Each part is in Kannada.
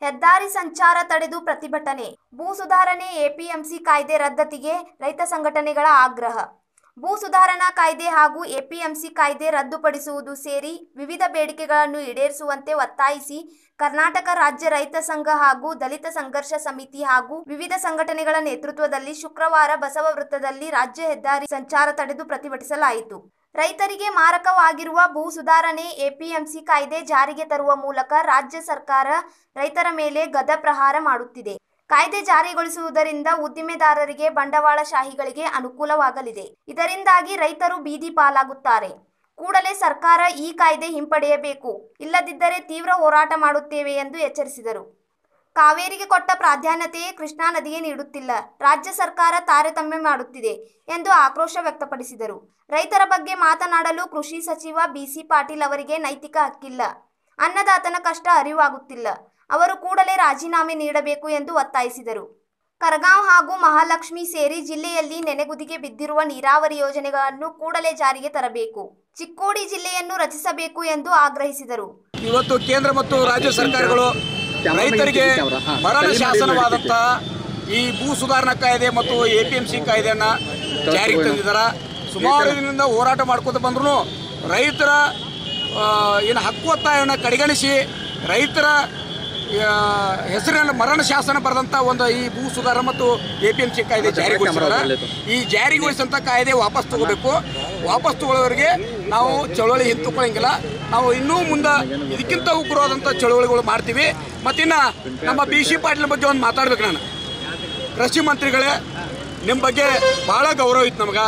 ಹೆದ್ದಾರಿ ಸಂಚಾರ ತಡೆದು ಪ್ರತಿಭಟನೆ ಭೂ ಸುಧಾರಣೆ ಎಪಿಎಂಸಿ ಕಾಯ್ದೆ ರದ್ದತಿಗೆ ರೈತ ಸಂಘಟನೆಗಳ ಆಗ್ರಹ ಭೂ ಸುಧಾರಣಾ ಕಾಯ್ದೆ ಹಾಗೂ ಎಪಿಎಂಸಿ ಕಾಯ್ದೆ ರದ್ದುಪಡಿಸುವುದು ಸೇರಿ ವಿವಿಧ ಬೇಡಿಕೆಗಳನ್ನು ಈಡೇರಿಸುವಂತೆ ಒತ್ತಾಯಿಸಿ ಕರ್ನಾಟಕ ರಾಜ್ಯ ರೈತ ಸಂಘ ಹಾಗೂ ದಲಿತ ಸಂಘರ್ಷ ಸಮಿತಿ ಹಾಗೂ ವಿವಿಧ ಸಂಘಟನೆಗಳ ನೇತೃತ್ವದಲ್ಲಿ ಶುಕ್ರವಾರ ಬಸವ ವೃತ್ತದಲ್ಲಿ ರಾಜ್ಯ ಹೆದ್ದಾರಿ ಸಂಚಾರ ತಡೆದು ಪ್ರತಿಭಟಿಸಲಾಯಿತು ರೈತರಿಗೆ ಮಾರಕವಾಗಿರುವ ಭೂ ಸುಧಾರಣೆ ಎಪಿಎಂಸಿ ಕಾಯ್ದೆ ಜಾರಿಗೆ ತರುವ ಮೂಲಕ ರಾಜ್ಯ ಸರ್ಕಾರ ರೈತರ ಮೇಲೆ ಗದ ಪ್ರಹಾರ ಮಾಡುತ್ತಿದೆ ಕಾಯ್ದೆ ಜಾರಿಗೊಳಿಸುವುದರಿಂದ ಉದ್ದಿಮೆದಾರರಿಗೆ ಬಂಡವಾಳಶಾಹಿಗಳಿಗೆ ಅನುಕೂಲವಾಗಲಿದೆ ಇದರಿಂದಾಗಿ ರೈತರು ಬೀದಿ ಪಾಲಾಗುತ್ತಾರೆ ಕೂಡಲೇ ಸರ್ಕಾರ ಈ ಕಾಯ್ದೆ ಹಿಂಪಡೆಯಬೇಕು ಇಲ್ಲದಿದ್ದರೆ ತೀವ್ರ ಹೋರಾಟ ಮಾಡುತ್ತೇವೆ ಎಂದು ಎಚ್ಚರಿಸಿದರು ಕಾವೇರಿಗೆ ಕೊಟ್ಟ ಪ್ರಾಧಾನ್ಯತೆಯೇ ಕೃಷ್ಣಾ ನದಿಗೆ ನೀಡುತ್ತಿಲ್ಲ ರಾಜ್ಯ ಸರ್ಕಾರ ತಾರತಮ್ಯ ಮಾಡುತ್ತಿದೆ ಎಂದು ಆಕ್ರೋಶ ವ್ಯಕ್ತಪಡಿಸಿದರು ರೈತರ ಬಗ್ಗೆ ಮಾತನಾಡಲು ಕೃಷಿ ಸಚಿವ ಬಿಸಿ ಪಾಟೀಲ್ ಅವರಿಗೆ ನೈತಿಕ ಹಕ್ಕಿಲ್ಲ ಅನ್ನದಾತನ ಕಷ್ಟ ಅರಿವಾಗುತ್ತಿಲ್ಲ ಅವರು ಕೂಡಲೇ ರಾಜೀನಾಮೆ ನೀಡಬೇಕು ಎಂದು ಒತ್ತಾಯಿಸಿದರು ಕರಗಾಂವ್ ಹಾಗೂ ಮಹಾಲಕ್ಷ್ಮಿ ಸೇರಿ ಜಿಲ್ಲೆಯಲ್ಲಿ ನೆನೆಗುದಿಗೆ ಬಿದ್ದಿರುವ ನೀರಾವರಿ ಯೋಜನೆಗಳನ್ನು ಕೂಡಲೇ ಜಾರಿಗೆ ತರಬೇಕು ಚಿಕ್ಕೋಡಿ ಜಿಲ್ಲೆಯನ್ನು ರಚಿಸಬೇಕು ಎಂದು ಆಗ್ರಹಿಸಿದರು ಇವತ್ತು ಕೇಂದ್ರ ಮತ್ತು ರಾಜ್ಯ ಸರ್ಕಾರಗಳು ರೈತರಿಗೆ ಮರಣ ಶಾಸನವಾದಂತಹ ಈ ಭೂ ಸುಧಾರಣಾ ಕಾಯ್ದೆ ಮತ್ತು ಎ ಪಿ ಎಂ ಸಿ ಕಾಯ್ದೆಯನ್ನು ಜಾರಿಗೆ ತಂದಿದ್ದಾರೆ ಸುಮಾರು ದಿನದಿಂದ ಹೋರಾಟ ಮಾಡ್ಕೊತ ಬಂದ್ರು ರೈತರ ಆ, ಏನು ಹಕ್ಕು ಒತ್ತಾಯವನ್ನು ಕಡೆಗಣಿಸಿ ರೈತರ ಆ, ಹೆಸರಿನಲ್ಲಿ ಮರಣ ಶಾಸನ ಬರೆದಂಥ ಒಂದು ಈ ಭೂ ಸುಧಾರಣೆ ಮತ್ತು ಎ ಪಿ ಎಂ ಸಿ ಕಾಯ್ದೆ ಜಾರಿಗೊಳಿಸಿದ್ದಾರೆ ಈ ಜಾರಿಗೊಳಿಸಂಥ ಕಾಯ್ದೆ ವಾಪಸ್ ತಗೋಬೇಕು ವಾಪಸ್ ತಗೊಳ್ಳೋರಿಗೆ ನಾವು ಚಳವಳಿ ಹಿಂತುಕೊಳ್ಳಂಗಿಲ್ಲ ನಾವು ಇನ್ನೂ ಮುಂದೆ ಇದಕ್ಕಿಂತ ಉಗ್ರವಾದಂಥ ಚಳವಳಿಗಳು ಮಾಡ್ತೀವಿ ಮತ್ತಿನ್ನು ನಮ್ಮ ಬಿ ಸಿ ಪಾಟೀಲ್ ಬಗ್ಗೆ ಒಂದು ಮಾತಾಡ್ಬೇಕು ನಾನು ಕೃಷಿ ಮಂತ್ರಿಗಳೇ ನಿಮ್ಮ ಬಗ್ಗೆ ಭಾಳ ಗೌರವ ಇತ್ತು ನಮ್ಗೆ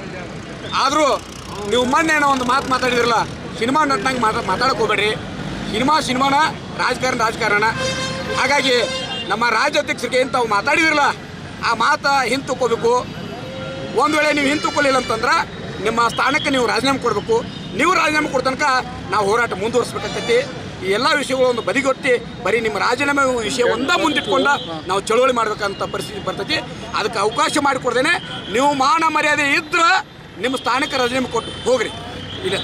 ಆದರೂ ನೀವು ಮೊನ್ನೆ ಏನೋ ಒಂದು ಮಾತು ಮಾತಾಡಿದ್ರಲ್ಲ ಸಿನಿಮಾ ನಟ್ನಂಗೆ ಮಾತಾ ಮಾತಾಡಕ್ಕೆ ಹೋಗ್ಬೇಡ್ರಿ ಸಿನಿಮಾ ಸಿನಿಮಾನ ರಾಜಕಾರಣ ರಾಜಕಾರಣ ಹಾಗಾಗಿ ನಮ್ಮ ರಾಜ್ಯ ಅಧ್ಯಕ್ಷರಿಗೆ ಏನು ತಾವು ಮಾತಾಡಿದಿರಲ್ಲ ಆ ಮಾತು ಹಿಂತುಕೋಬೇಕು ಒಂದು ವೇಳೆ ನೀವು ಹಿಂತುಕೊಳ್ಳಿಲ್ಲ ಅಂತಂದ್ರೆ ನಿಮ್ಮ ಸ್ಥಾನಕ್ಕೆ ನೀವು ರಾಜೀನಾಮೆ ಕೊಡಬೇಕು ನೀವು ರಾಜೀನಾಮೆ ಕೊಡ ತನಕ ನಾವು ಹೋರಾಟ ಮುಂದುವರಿಸ್ಬೇಕಾಗ್ತೈತಿ ಈ ಎಲ್ಲ ವಿಷಯಗಳು ಒಂದು ಬದಿಗೊತ್ತಿ ಬರೀ ನಿಮ್ಮ ರಾಜೀನಾಮೆ ವಿಷಯ ಒಂದೇ ಮುಂದಿಟ್ಕೊಂಡ ನಾವು ಚಳುವಳಿ ಮಾಡ್ಬೇಕಂತ ಪರಿಸ್ಥಿತಿ ಬರ್ತೈತಿ ಅದಕ್ಕೆ ಅವಕಾಶ ಮಾಡಿಕೊಡ್ದೇನೆ ನೀವು ಮಾನ ಮರ್ಯಾದೆ ಇದ್ರೆ ನಿಮ್ಮ ಸ್ಥಾನಕ್ಕೆ ರಾಜೀನಾಮೆ ಕೊಟ್ಟು ಹೋಗ್ರಿ ಇಲ್ಲ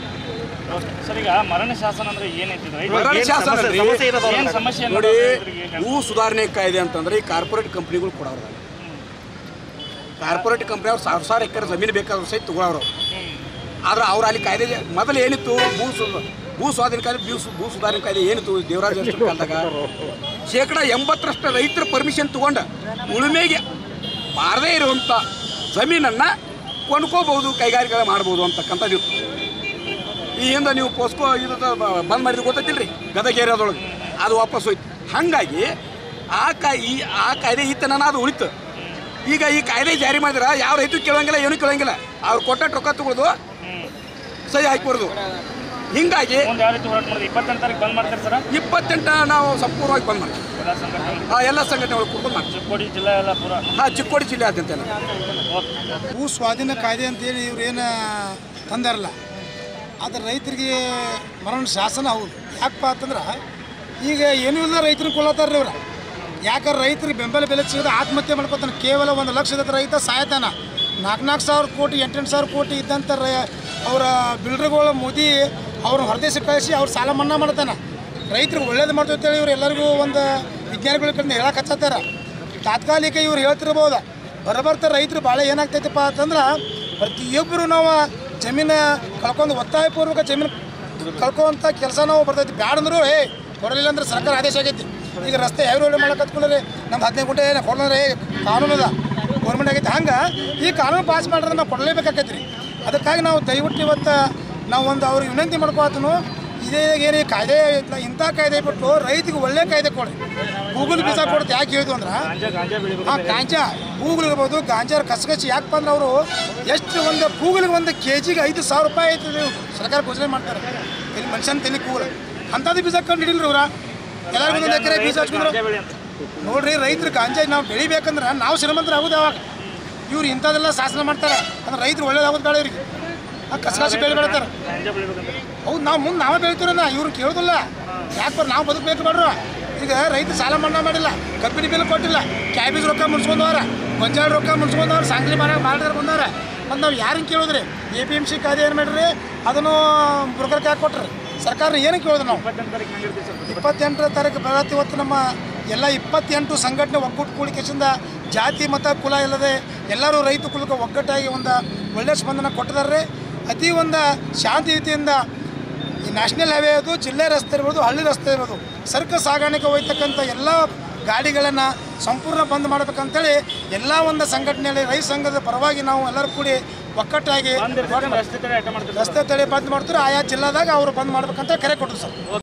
ಸರ್ ಈಗ ಮರಣ ಶಾಸನ ಅಂದ್ರೆ ಏನೈತಿ ರೈತರಿಗೆ ಮರಣ ಏನ್ ಶಾಸನ ಸಮಸ್ಯೆ- ರೀ. ಸಮಸ್ಯೆ ಇರೋದು ಏನ್ ಸಮಸ್ಯೆ ಅನ್ನೋದು ನೋಡಿ ರೈತರಿಗೆ ಏನ್ ಭೂ ಸುಧಾರಣೆ ಕಾಯ್ದೆ ಅಂತಂದ್ರೆ ಈ ಕಾರ್ಪೊರೇಟ್ ಕಂಪ್ನಿಗಳು ಕೊಡೋರು ಕಾರ್ಪೊರೇಟ್ ಕಂಪ್ನಿ ಅವ್ರು ಸಾವಿರ ಸಾವಿರ ಎಕರೆ ಜಮೀನು ಬೇಕಾದ್ರೂ ಸಹಿತ ತಗೊಳ್ಳೋರು ಆದ್ರೆ ಅವ್ರು ಅಲ್ಲಿ ಕಾಯ್ದೆ ಮೊದಲು ಏನಿತ್ತು ಭೂ ಸು ಭೂ ಸ್ವಾಧೀನ ಕಾಯ್ದೆ ಭೂ ಸು- ಭೂ ಸುಧಾರಣೆ ಕಾಯ್ದೆ ಏನಿತ್ತು ದೇವರಾಜ ಅರಸರ ಕಾಲದಾಗ ಶೇಕಡ ಎಂಬತ್ತರಷ್ಟು ರೈತರ ಪರ್ಮಿಷನ್ ತಗೊಂಡು ಉಳುಮೆಗೆ ಬಾರದೇ ಇರುವಂಥ ಜಮೀನನ್ನು ಕೊಂಡ್ಕೋಬಹುದು ಕೈಗಾರಿಕೆ ಮಾಡ್ಬೋದು ಅಂತಕ್ಕಂಥದ್ದು ಇತ್ತು ಈ ಹಿಂದೆ ನೀವು ಪೋಸ್ಕೋ ಇದು ಬಂದ್ ಮಾಡಿದ್ದು ಗೊತ್ತೈತಿಲ್ರಿ ಗದಗ ಏರಿಯಾದೊಳಗೆ ಅದು ವಾಪಸ್ ಹೋಯ್ತು ಹಾಗಾಗಿ ಆ ಕಾಯ್ ಈ ಆ ಕಾಯ್ದೆ ಈ ತನಕ ಅದು ಉಳಿತು ಈಗ ಈ ಕಾಯ್ದೆ ಜಾರಿ ಮಾಡಿದ್ರೆ ಯಾವ ರೈತರು ಕೇಳೋಂಗಿಲ್ಲ ಏನೂ ಕೇಳೋಂಗಿಲ್ಲ ಅವ್ರು ಕೊಟ್ಟ ರೊಕ್ಕ ತಗೊಳ್ಳೋದು ಸಹಿ ಹಾಕಿಬಾರ್ದು ಹಿಂಗಾಗಿ ಮುಂದೆ ಯಾವ ರೀತಿ ಹೋರಾಟ ಮಾಡಿದ್ರೆ ಇಪ್ಪತ್ತೆಂಟು ತಾರೀಕು ಬಂದ್ ಮಾಡ್ತಾರೆ ಸರ್ ಇಪ್ಪತ್ತೆಂಟ ನಾವು ಸಂಪೂರ್ಣವಾಗಿ ಬಂದ್ ಮಾಡ್ತೀವಿ ಎಲ್ಲ ಸಂಘಟನೆ ಆ ಎಲ್ಲ ಸಂಘಟನೆಗಳು ಕೂತ್ಕೊಂಡು ಮಾಡ್ತೀವಿ ಚಿಕ್ಕೋಡಿ ಜಿಲ್ಲೆ ಎಲ್ಲ ಪೂರ ಹಾಂ ಚಿಕ್ಕೋಡಿ ಜಿಲ್ಲೆ ಆದ್ಯಂತ ಎಲ್ಲ. ಓಕೆ ಭೂ ಸ್ವಾಧೀನ ಕಾಯ್ದೆ ಅಂತೇಳಿ ಇವ್ರು ಏನು ತಂದಾರಲ್ಲ ಅದು ರೈತರಿಗೆ ಮರಣ ಶಾಸನ ಹೌದು ಯಾಕಪ್ಪ ಅಂತಂದ್ರೆ ಈಗ ಏನೂ ಇಲ್ಲ ರೈತರು ಕೊಲ್ಲತ್ತಾರ ಇವ್ರು ಯಾಕಂದ್ರೆ ರೈತರಿಗೆ ಬೆಂಬಲ ಬೆಲೆ ಸಿಗದ ಆತ್ಮಹತ್ಯೆ ಮಾಡ್ಕೊತಾನೆ ಕೇವಲ ಒಂದು ಲಕ್ಷದ ರೈತ ಸಾಯ್ತಾನ ನಾಲ್ಕು ನಾಲ್ಕು ಸಾವಿರ ಕೋಟಿ ಎಂಟೆಂಟು ಸಾವಿರ ಕೋಟಿ ಇದ್ದಂಥ ರೈ ಅವರ ಬಿಲ್ಡರ್ಗಳು ಮೋದಿ ಅವ್ರನ್ನ ಹೊರದೇಶಕ್ಕೆ ಕಳಿಸಿ ಅವ್ರು ಸಾಲ ಮನ್ನಾ ಮಾಡ್ತಾನೆ ರೈತರಿಗೆ ಒಳ್ಳೇದು ಮಾಡ್ತೀವಿ ಅಂತೇಳಿ ಇವ್ರು ಎಲ್ಲರಿಗೂ ಒಂದು ವಿಜ್ಞಾನಿಗಳ ಕಡೆ ಹೇಳಕ್ಕೆ ಹಚ್ಚತ್ತಾರ ತಾತ್ಕಾಲಿಕ ಇವ್ರು ಹೇಳ್ತಿರ್ಬೋದು ಬರಬರ್ತಾ ರೈತರು ಭಾಳ ಏನಾಗ್ತೈತಪ್ಪ ಅಂತಂದ್ರೆ ಪ್ರತಿಯೊಬ್ಬರು ನಾವು ಜಮೀನು ಕಳ್ಕೊಂಡು ಒತ್ತಾಯಪೂರ್ವಕ ಜಮೀನು ಕಳ್ಕೊಂತ ಕೆಲಸ ನಾವು ಬರ್ತೈತಿ ಬ್ಯಾಡ ಅಂದ್ರು ಏ ಕೊಡಲಿಲ್ಲ ಅಂದ್ರೆ ಸರ್ಕಾರ ಆದೇಶ ಆಗೈತಿ ಈಗ ರಸ್ತೆ ಯಾವ ರೋಡ್ ಮಾಡಕ್ಕೆ ಹತ್ಕೊಂಡ್ರೆ ನಮ್ದು ಹದಿನೈದು ಗುಂಟೆ ಏನು ಕೊಡೋದ್ರೆ ಕಾನೂನು ಅದ ಗೌರ್ಮೆಂಟ್ ಆಗೈತಿ ಹಂಗೆ ಈ ಕಾನೂನು ಪಾಸ್ ಮಾಡಿದ್ರೆ ನಾವು ಕೊಡಲೇಬೇಕಾಗೈತಿ ರೀ ಅದಕ್ಕಾಗಿ ನಾವು ದಯವಿಟ್ಟು ಇವತ್ತು ನಾವು ಒಂದು ಅವ್ರಿಗೆ ವಿನಂತಿ ಮಾಡ್ಕೋತನು ಇದೇ ಏನು ಈ ಕಾಯ್ದೆ ಐತ್ಲ, ಇಂಥ ಕಾಯ್ದೆ ಬಿಟ್ಟು ರೈತಿಗೆ ಒಳ್ಳೆ ಕಾಯ್ದೆ ಕೊಡಿ ಗೂಗಲ್ ಬೀಜ ಕೊಡುತ್ತೆ ಯಾಕೆ ಹೇಳಿದ್ವು ಅಂದ್ರೆ ಗಾಂಜಾ ಗಾಂಜಾ ಬೆಳಿಬೇಕು ಹಾಂ ಗಾಂಜಾ ಗೂಗಲ್ ಇರ್ಬೋದು ಗಾಂಜಾ ಕಸಗಚ್ಚಿ ಯಾಕಪ್ಪ ಅಂದ್ರೆ ಅವರು ಎಷ್ಟು ಒಂದು ಗೂಗಲ್ಗೆ ಒಂದು ಕೆ ಜಿಗೆ ಐದು ಸಾವಿರ ರೂಪಾಯಿ ಆಯ್ತದೆ ಸರ್ಕಾರ ಘೋಷಣೆ ಮಾಡ್ತಾರೆ ಇಲ್ಲಿ ಮನುಷ್ಯನ ತೆಲಿ ಕೂಗಲ ಅಂಥದ್ದು ಬೀಜ ಕಂಡು ಹಿಡಿಲ್ರಿ ಅವ್ರ ಎಲ್ಲರಿಗೂ ಒಂದೊಂದು ಎಕರೆ ಬೀಜ ಹಚ್ಕೊಂಡ್ರು ಗಾಂಜಾ ಬೆಳಿ ಅಂತ ನೋಡ್ರಿ ರೈತರು ಗಾಂಜಾ ನಾವು ಬೆಳಿಬೇಕಂದ್ರೆ ನಾವು ಶ್ರೀಮಂತರು ಆಗೋದು ಯಾವಾಗ ಇವ್ರು ಇಂಥದ್ದೆಲ್ಲ ಶಾಸನ ಮಾಡ್ತಾರೆ ಅಂದ್ರೆ ರೈತರು ಒಳ್ಳೇದಾಗೋದು ಬೇಡ ಇವ್ರಿಗೆ ಆ ಕಸಗಾಸಿ ಬೆಳೆ ಬೆಳಿತಾರೆ ಗಾಂಜಾ ಬೆಳಿಬೇಕಂತ ಹೌದು ನಾವು ಮುಂದೆ ನಾವೇ ಬೆಳಿತೀರನ್ನ ಇವ್ರು ಕೇಳೋದಿಲ್ಲ ಯಾಕೆ ಬರ್ ನಾವು ಬದುಕಬೇಕು ಮಾಡ್ರು ಈಗ ರೈತ ಸಾಲ ಮನ್ನಾ ಮಾಡಿಲ್ಲ ಕಬ್ಬಿಣಿ ಬಿಲ್ ಕೊಟ್ಟಿಲ್ಲ ಕ್ಯಾಬೇಜ್ ರೊಕ್ಕ ಮುನ್ಸ್ಕೊಂಡವ್ರ ಗೊಂಜಾಳ ರೊಕ್ಕ ಮುನ್ಸ್ಕೊಂಡವ್ರ ಸಾಂಗ್ಲಿ ಮಾರ ಮಾಡಿದ್ರೆ ಬಂದವ್ರ ಮತ್ತು ನಾವು ಯಾರನ್ನ ಕೇಳಿದ್ರಿ ಎ ಪಿ ಎಮ್ ಸಿ ಕಾಯ್ದೆ ಏನು ಮಾಡ್ರಿ ಅದನ್ನು ಬ್ರೋಕರ್ ಹಾಕಿ ಕೊಟ್ರಿ ಸರ್ಕಾರ ಏನು ಕೇಳೋದು ನಾವು ಇಪ್ಪತ್ತೆಂಟು ತಾರೀಕು ಹೆಂಗಿರ್ತೀವಿ ಸರ್ ಪ್ರತಿಭಟನೆ? ಇಪ್ಪತ್ತೆಂಟರ ತಾರೀಕು ಬರತ್ತೆ ಇವತ್ತು ನಮ್ಮ ಎಲ್ಲ ಇಪ್ಪತ್ತೆಂಟು ಸಂಘಟನೆ ಒಗ್ಗಟ್ಟು ಕೂಡಿಕೆಸಿಂದ ಜಾತಿ ಮತ ಕುಲ ಇಲ್ಲದೆ ಎಲ್ಲರೂ ರೈತ ಕುಲಕ್ಕೆ ಒಗ್ಗಟ್ಟಾಗಿ ಒಂದು ಒಳ್ಳೆಯ ಸ್ಪಂದನ ಕೊಟ್ಟಿದ್ದಾರೆ ಅತಿ ಒಂದು ಶಾಂತಿಯುತಿಯಿಂದ ಈ ನ್ಯಾಷನಲ್ ಹೈವೇ ಇರ್ಬೋದು ಜಿಲ್ಲೆ ರಸ್ತೆ ಇರ್ಬೋದು ಹಳ್ಳಿ ರಸ್ತೆ ಇರ್ಬೋದು ಸರಕು ಸಾಗಾಣಿಕೆ ಹೋಗ್ತಕ್ಕಂಥ ಎಲ್ಲ ಗಾಡಿಗಳನ್ನು ಸಂಪೂರ್ಣ ಬಂದ್ ಮಾಡಬೇಕಂತೇಳಿ ಎಲ್ಲ ಒಂದು ಸಂಘಟನೆಯಲ್ಲಿ ರೈತ ಸಂಘದ ಪರವಾಗಿ ನಾವು ಎಲ್ಲರೂ ಕೂಡಿ ಒಕ್ಕಟ್ಟಾಗಿ ಬಂದ್ ಇರ್ತೈತೆ, ರಸ್ತೆ ತಡೆ ಅಡ್ಡ ಮಾಡ್ತೀವಿ ರಸ್ತೆ ತಡೆ ಬಂದ್ ಮಾಡ್ತಾರೆ ಆಯಾ ಜಿಲ್ಲಾದಾಗ ಅವರು ಬಂದ್ ಮಾಡ್ಬೇಕಂತ ಕರೆ ಕೊಟ್ಟರು ಸರ್